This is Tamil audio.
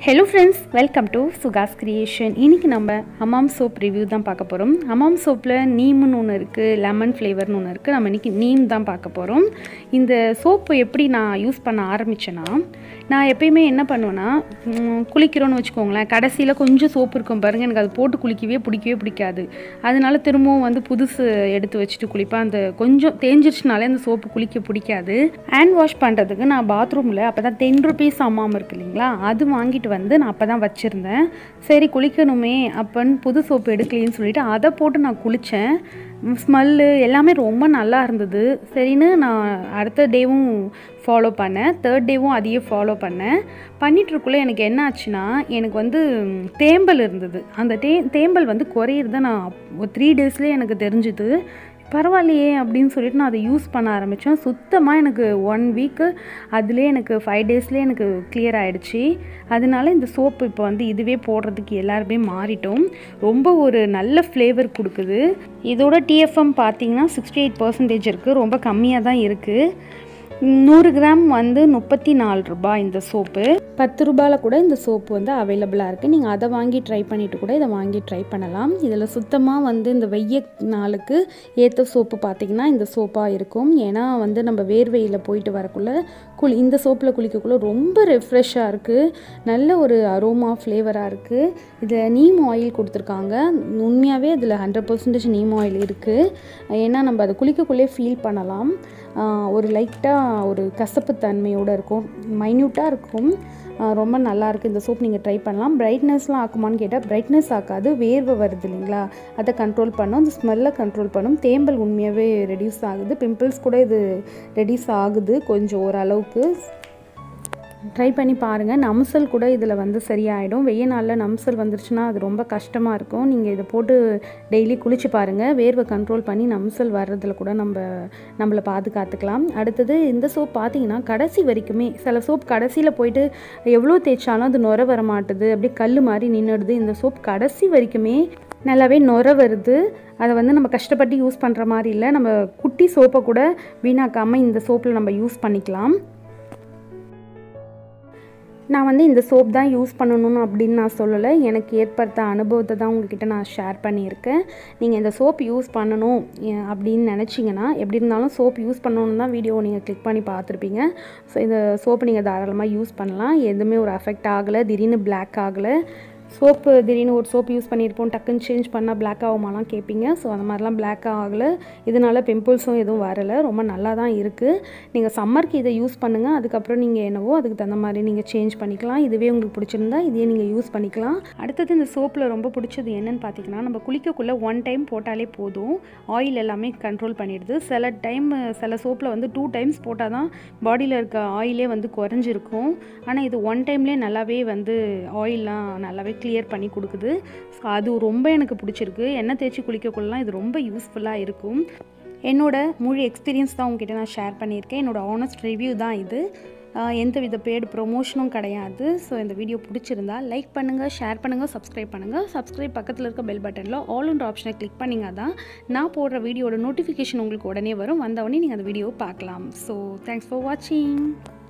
hello friends welcome to Sugas creation இன்றைக்கி நம்ம ஹமாம் சோப் ரிவ்யூ தான் பார்க்க போகிறோம் ஹமாம் சோப்பில் நீம்னு ஒன்று இருக்குது லெமன் ஃப்ளேவர்னு ஒன்று இருக்குது நம்ம இன்றைக்கி நீம் தான் பார்க்க போகிறோம் இந்த சோப்பு எப்படி நான் யூஸ் பண்ண ஆரம்பித்தேன்னா நான் எப்பயுமே என்ன பண்ணுவேன்னா ம், குளிக்கிறோன்னு வச்சுக்கோங்களேன் கடைசியில் கொஞ்சம் சோப்பு இருக்கும் பாருங்கள் எனக்கு அது போட்டு குளிக்கவே பிடிக்கவே பிடிக்காது அதனால திரும்பவும் வந்து புதுசு எடுத்து வச்சுட்டு குளிப்பேன் அந்த கொஞ்சம் தேஞ்சிருச்சுனாலே அந்த சோப்பு குளிக்க பிடிக்காது ஹேண்ட் வாஷ் பண்ணுறதுக்கு நான் பாத்ரூமில் அப்போ தான் டென் ருபீஸ் அம்மாம் இருக்கு இல்லைங்களா அது வாங்கிட்டு வந்து நான் அப்போ தான் வச்சுருந்தேன் சரி குளிக்கணுமே அப்போன்னு புது சோப்பு எடுக்கலேன்னு சொல்லிட்டு அதை போட்டு நான் குளித்தேன் ஸ்மெல்லு எல்லாமே ரொம்ப நல்லா இருந்தது சரின்னு நான் அடுத்த டேவும் ஃபாலோ பண்ணேன் தேர்ட் டேவும் அதையே ஃபாலோ பண்ணேன் பண்ணிகிட்ருக்குள்ளே எனக்கு என்ன ஆச்சுன்னா எனக்கு வந்து ம், தேம்பல் இருந்தது அந்த தே தேம்பல் வந்து குறையிறத நான் ஒரு த்ரீ டேஸ்லேயே எனக்கு தெரிஞ்சுது பரவாயில்லையே அப்படின்னு சொல்லிட்டு நான் அதை யூஸ் பண்ண ஆரம்பித்தேன் சுத்தமாக எனக்கு ஒன் வீக்கு அதுலேயே எனக்கு ஃபைவ் டேஸ்லேயே எனக்கு clear ஆயிடுச்சு அதனால இந்த சோப்பு இப்போ வந்து இதுவே போடுறதுக்கு எல்லாருமே மாறிட்டோம் ரொம்ப ஒரு நல்ல ஃப்ளேவர் கொடுக்குது இதோட டிஎஃப்எம் பார்த்தீங்கன்னா சிக்ஸ்டி எயிட் பர்சன்டேஜ் இருக்குது ரொம்ப கம்மியாக தான் இருக்குது நூறு கிராம் வந்து முப்பத்தி நாலு ரூபாய் இந்த சோப்பு பத்து ரூபாயில் கூட இந்த சோப்பு வந்து அவைலபிளாக இருக்குது நீங்கள் அதை வாங்கி ட்ரை பண்ணிவிட்டு கூட இதை வாங்கி ட்ரை பண்ணலாம் இதில் சுத்தமாக வந்து இந்த வெய்ய நாளுக்கு ஏற்ற சோப்பு பார்த்திங்கன்னா இந்த சோப்பாக இருக்கும் ஏன்னா வந்து நம்ம வேர்வையில் போயிட்டு வரக்குள்ள குளி இந்த சோப்பில் குளிக்கக்குள்ள ரொம்ப ரெஃப்ரெஷ்ஷாக இருக்குது நல்ல ஒரு அரோமா ஃப்ளேவராக இருக்குது இதில் நீம் ஆயில் கொடுத்துருக்காங்க உண்மையாகவே இதில் ஹண்ட்ரட் பர்சன்டேஜ் நீம் ஆயில் இருக்குது ஏன்னா நம்ம அதை குளிக்கக்குள்ளே ஃபீல் பண்ணலாம் ஆஹ் ஒரு லைட்டாக ஒரு கசப்பு தன்மையோடு இருக்கும் மைன்யூட்டாக இருக்கும் ஆஹ் ரொம்ப நல்லா இருக்கு இந்த சோப் நீங்கள் ட்ரை பண்ணலாம் பிரைட்னஸ்லாம் ஆக்குமான்னு கேட்டால் பிரைட்னஸ் ஆக்காது வேர்வை வருது இல்லைங்களா அதை கண்ட்ரோல் பண்ணும் அந்த ஸ்மெல்லை கண்ட்ரோல் பண்ணும் தேம்பல் உண்மையாகவே ரெடியூஸ் ஆகுது பிம்பிள்ஸ் கூட இது ரெடியூஸ் ஆகுது கொஞ்சம் ஓரளவுக்கு ட்ரை பண்ணி பாருங்கள் நம்சல் கூட இதில் வந்து சரியாயிடும் வெய்ய நாளில் நம்சல் வந்துருச்சுன்னா அது ரொம்ப கஷ்டமாக இருக்கும் நீங்கள் இதை போட்டு டெய்லி குளிச்சு பாருங்கள் வேர்வை கண்ட்ரோல் பண்ணி நம்சல் வர்றதில் கூட நம்ம நம்மளை பாதுகாத்துக்கலாம் அடுத்தது இந்த சோப் பார்த்தீங்கன்னா கடைசி வரைக்குமே சில சோப் கடைசியில் போயிட்டு எவ்வளோ தேய்ச்சாலும் அது நுர வர மாட்டுது அப்படியே கல் மாதிரி நின்றுடுது இந்த சோப் கடைசி வரைக்குமே நல்லாவே நுர வருது அதை வந்து நம்ம கஷ்டப்பட்டு யூஸ் பண்ணுற மாதிரி இல்லை நம்ம குட்டி சோப்பை கூட வீணாக்காமல் இந்த சோப்பில் நம்ம யூஸ் பண்ணிக்கலாம் நான் வந்து இந்த சோப் தான் யூஸ் பண்ணணும்னு அப்படின்னு நான் சொல்லலை எனக்கு ஏற்படுத்த அனுபவத்தை தான் உங்ககிட்ட நான் ஷேர் பண்ணியிருக்கேன் நீங்கள் இந்த சோப் யூஸ் பண்ணணும் எ- அப்படின்னு நினச்சிங்கன்னா எப்படி இருந்தாலும் சோப் யூஸ் பண்ணணும்னு தான் வீடியோ நீங்கள் கிளிக் பண்ணி பார்த்துருப்பீங்க ஸோ இந்த சோப்பு நீங்கள் தாராளமாக யூஸ் பண்ணலாம் எதுவுமே ஒரு அஃபெக்ட் ஆகலை திடீர்னு பிளாக் ஆகலை சோப்பு திடீர்னு ஒரு சோப் யூஸ் பண்ணியிருப்போம் டக்குன்னு சேஞ்ச் பண்ணால் பிளாக் ஆகுமாலாம் கேட்பீங்க ஸோ அந்த மாதிரிலாம் பிளாக் ஆகலை இதனால பிம்பிள்ஸும் எதுவும் வரலை ரொம்ப நல்லா தான் இருக்குது நீங்கள் சம்மருக்கு இதை யூஸ் பண்ணுங்கள் அதுக்கப்புறம் நீங்கள் என்னவோ அதுக்கு தகுந்த மாதிரி நீங்கள் சேஞ்ச் பண்ணிக்கலாம் இதுவே உங்களுக்கு பிடிச்சிருந்தா இதையே நீங்கள் யூஸ் பண்ணிக்கலாம் அடுத்தது இந்த சோப்பில் ரொம்ப பிடிச்சது என்னன்னு பார்த்தீங்கன்னா நம்ம குளிக்கக்குள்ளே ஒன் டைம் போட்டாலே போதும் ஆயில் எல்லாமே கண்ட்ரோல் பண்ணிடுது சில டைம் சில சோப்பில் வந்து டூ டைம்ஸ் போட்டால் தான் பாடியில் இருக்க ஆயிலே வந்து குறைஞ்சிருக்கும் ஆனால் இது ஒன் டைம்லேயே நல்லாவே வந்து ஆயிலெலாம் நல்லாவே கிளியர் பண்ணி கொடுக்குது ஸோ அது ரொம்ப எனக்கு பிடிச்சிருக்கு எண்ணெய் தேய்ச்சி குளிக்கக்குள்ளலாம் இது ரொம்ப யூஸ்ஃபுல்லாக இருக்கும் என்னோட முழு எக்ஸ்பீரியன்ஸ் தான் உங்ககிட்ட நான் ஷேர் பண்ணியிருக்கேன் என்னோட ஆனஸ்ட் ரிவ்யூ தான் இது ஆஹ் எந்த வித பேடு ப்ரொமோஷனும் கிடையாது ஸோ இந்த வீடியோ பிடிச்சிருந்தா லைக் பண்ணுங்கள் ஷேர் பண்ணுங்கள் சப்ஸ்கிரைப் பண்ணுங்கள் சப்ஸ்கிரைப் பக்கத்தில் இருக்க பெல் பட்டனில் ஆல் ஒன்ற ஆப்ஷனை கிளிக் பண்ணிங்க தான் நான் போடுற வீடியோட நோட்டிஃபிகேஷன் உங்களுக்கு உடனே வரும் வந்தவொடனே நீங்கள் அந்த வீடியோவை பார்க்கலாம் ஸோ தேங்க்ஸ் ஃபார் வாட்சிங்